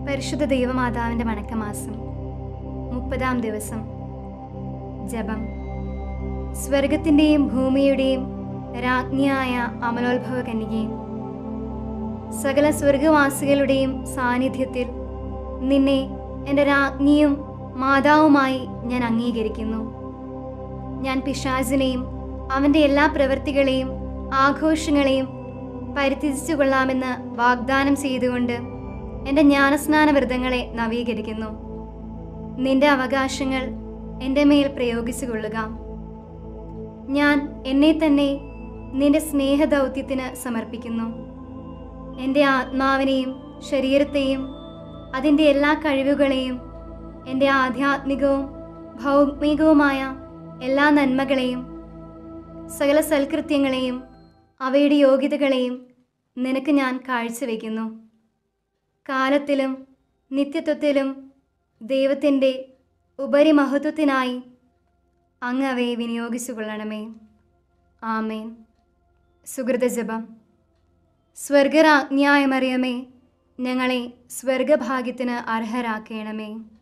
പരിശുദ്ധ ദൈവമാതാവിൻ്റെ വണക്കമാസം മുപ്പതാം ദിവസം ജപം സ്വർഗത്തിൻ്റെയും ഭൂമിയുടെയും രാജ്ഞിയായ അമലോത്ഭവ കന്യകയും സകല സ്വർഗവാസികളുടെയും സാന്നിധ്യത്തിൽ നിന്നെ എൻ്റെ രാജ്ഞിയും മാതാവുമായി ഞാൻ അംഗീകരിക്കുന്നു ഞാൻ പിശാചിനെയും അവൻ്റെ എല്ലാ പ്രവൃത്തികളെയും ആഘോഷങ്ങളെയും പരിത്യജിച്ചു കൊള്ളാമെന്ന് വാഗ്ദാനം ചെയ്തുകൊണ്ട് എൻ്റെ ജ്ഞാനസ്നാന വ്രതങ്ങളെ നവീകരിക്കുന്നു നിന്റെ അവകാശങ്ങൾ എൻ്റെ മേൽ പ്രയോഗിച്ചു കൊള്ളുക ഞാൻ എന്നെ തന്നെ നിന്റെ സ്നേഹദൗത്യത്തിന് സമർപ്പിക്കുന്നു എൻ്റെ ആത്മാവിനെയും ശരീരത്തെയും അതിൻ്റെ എല്ലാ കഴിവുകളെയും എൻ്റെ ആധ്യാത്മികവും ഭൗമികവുമായ എല്ലാ നന്മകളെയും സകല സൽകൃത്യങ്ങളെയും അവയുടെ യോഗ്യതകളെയും നിനക്ക് ഞാൻ കാഴ്ചവെക്കുന്നു കാലത്തിലും നിത്യത്വത്തിലും ദൈവത്തിൻ്റെ ഉപരിമഹത്വത്തിനായി അങ്ങ് അവയെ വിനിയോഗിച്ചു കൊള്ളണമേ ആമേൻ സുഹൃതജപം സ്വർഗരാജ്ഞായ മറിയമേ ഞങ്ങളെ സ്വർഗഭാഗ്യത്തിന് അർഹരാക്കണമേ